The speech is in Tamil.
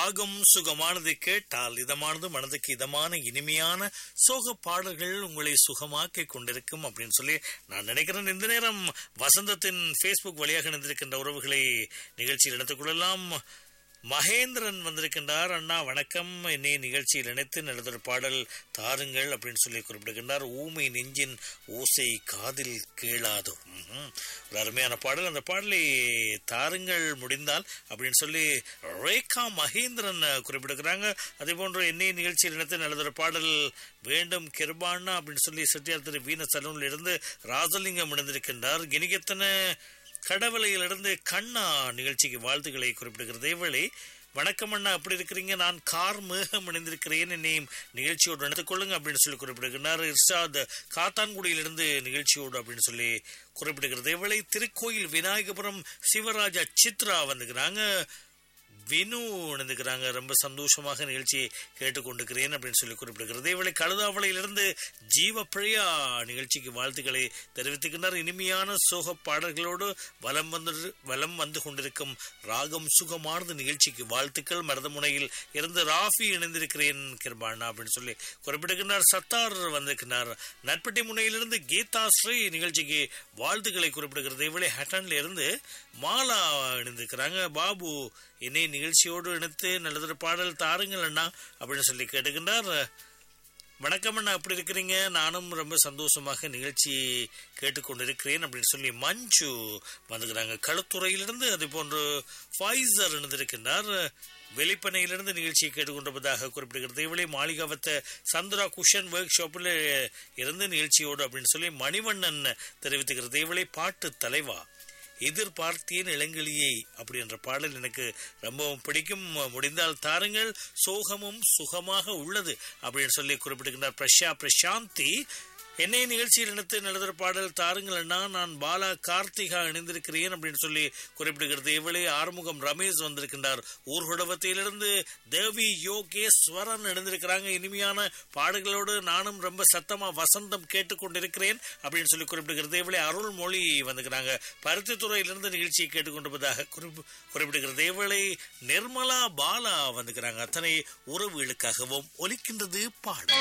ராகம் சுகமானதை கேட்டால் இதமானது மனதுக்கு இதமான இனிமையான சோக பாடல்கள் உங்களை சுகமாக்கி கொண்டிருக்கும் அப்படின்னு சொல்லி நான் நினைக்கிறேன் இந்த நேரம் வசந்தத்தின் ஃபேஸ்புக் வழியாக இணைந்திருக்கின்ற உறவுகளை நிகழ்ச்சியில் இணைத்துக் கொள்ளலாம் மகேந்திரன் வந்திருக்கின்றார் அண்ணா வணக்கம் என்னை நிகழ்ச்சியில் இணைத்து நல்லதொரு பாடல் தாருங்கள் அப்படின்னு சொல்லி குறிப்பிடுகின்றார் ஊமை நெஞ்சின் ஓசை காதில் கேளாதோ ம்ஹும். ஒரு அருமையான பாடல் அந்த பாடலை தாருங்கள் முடிந்தால் அப்படின்னு சொல்லி ரேகா மகேந்திரன் குறிப்பிடுகிறாங்க அதே போன்று என்னை நிகழ்ச்சியில் இணைத்து நல்லதொரு பாடல் வேண்டும் கிருபானா அப்படின்னு சொல்லி செட்டியார் திரு வீன சலூனில் இருந்து ராஜலிங்கம் இணைந்திருக்கின்றார் கிணிகத்தன கடவுளையிலிருந்து கண்ணா நிகழ்ச்சிக்கு வாழ்த்துக்களை குறிப்பிடுகிறது இவளை வணக்கம் அண்ணா அப்படி இருக்கிறீங்க நான் கார் மேகம் இணைந்திருக்கிறேன் என்னையும் நிகழ்ச்சியோடு நடத்திக் கொள்ளுங்க அப்படின்னு சொல்லி குறிப்பிடுகிறார் இர்ஷாத் காத்தான்குடியிலிருந்து நிகழ்ச்சியோடு அப்படின்னு சொல்லி குறிப்பிடுகிறது இவளை திருக்கோயில் விநாயகபுரம் சிவராஜா சித்ரா வந்துக்கிறாங்க வினு இணைந்துக்கிறாங்க ரொம்ப சந்தோஷமாக நிகழ்ச்சியை கேட்டுக்கொண்டிருக்கிறேன் அப்படின்னு சொல்லி குறிப்பிடுகிறது இவளை கழுதாவளையிலிருந்து ஜீவ பிழையா நிகழ்ச்சிக்கு வாழ்த்துக்களை தெரிவித்துக்கின்றார் இனிமையான சோக பாடல்களோடு வலம் வந்து வலம் வந்து கொண்டிருக்கும் ராகம் சுகமானது நிகழ்ச்சிக்கு வாழ்த்துக்கள் மருதமுனையில் இருந்து ராஃபி இணைந்திருக்கிறேன் கிருபானா அப்படின்னு சொல்லி குறிப்பிடுகின்றார் சத்தார் வந்திருக்கிறார் நட்பட்டி முனையிலிருந்து கீதா ஸ்ரீ நிகழ்ச்சிக்கு வாழ்த்துக்களை குறிப்பிடுகிறது இவளை ஹட்டன்ல இருந்து மாலா இணைந்திருக்கிறாங்க பாபு என்னை நிகழ்ச்சியோடு இணைத்து நல்லதொரு பாடல் தாருங்கள் அண்ணா அப்படின்னு சொல்லி கேட்டுக்கின்றார் வணக்கம் அண்ணா எப்படி இருக்கிறீங்க நானும் ரொம்ப சந்தோஷமாக நிகழ்ச்சி கேட்டுக்கொண்டிருக்கிறேன் அப்படின்னு சொல்லி மஞ்சு வந்துக்கிறாங்க களுத்துறையிலிருந்து அதே போன்று ஃபைசர் இணைந்திருக்கின்றார் வெளிப்பனையிலிருந்து நிகழ்ச்சியை கேட்டுக்கொண்டிருப்பதாக குறிப்பிடுகிறது இவளை மாளிகாவத்த சந்திரா குஷன் ஒர்க் ஷாப்பில் இருந்து நிகழ்ச்சியோடு அப்படின்னு சொல்லி மணிவண்ணன் தெரிவித்துக்கிறது இவளை பாட்டு தலைவா எதிர்பார்த்தேன் இளங்கிளியை அப்படின்ற பாடல் எனக்கு ரொம்பவும் பிடிக்கும் முடிந்தால் தாருங்கள் சோகமும் சுகமாக உள்ளது அப்படின்னு சொல்லி குறிப்பிடுகின்றார் பிரஷா பிரசாந்தி என்னை நிகழ்ச்சியில் இணைத்து நல்லதொரு பாடல் தாருங்கள் அண்ணா நான் பாலா கார்த்திகா இணைந்திருக்கிறேன் அப்படின்னு சொல்லி குறிப்பிடுகிறது இவளே ஆறுமுகம் ரமேஷ் வந்திருக்கின்றார் ஊர்குடவத்திலிருந்து தேவி யோகேஸ்வரன் இணைந்திருக்கிறாங்க இனிமையான பாடல்களோடு நானும் ரொம்ப சத்தமா வசந்தம் கேட்டுக்கொண்டிருக்கிறேன் அப்படின்னு சொல்லி குறிப்பிடுகிறது இவளே அருள்மொழி வந்துக்கிறாங்க பருத்தித்துறையிலிருந்து நிகழ்ச்சியை கேட்டுக்கொண்டிருப்பதாக குறிப்பு குறிப்பிடுகிறது இவளை நிர்மலா பாலா வந்துக்கிறாங்க அத்தனை உறவுகளுக்காகவும் ஒலிக்கின்றது பாடல்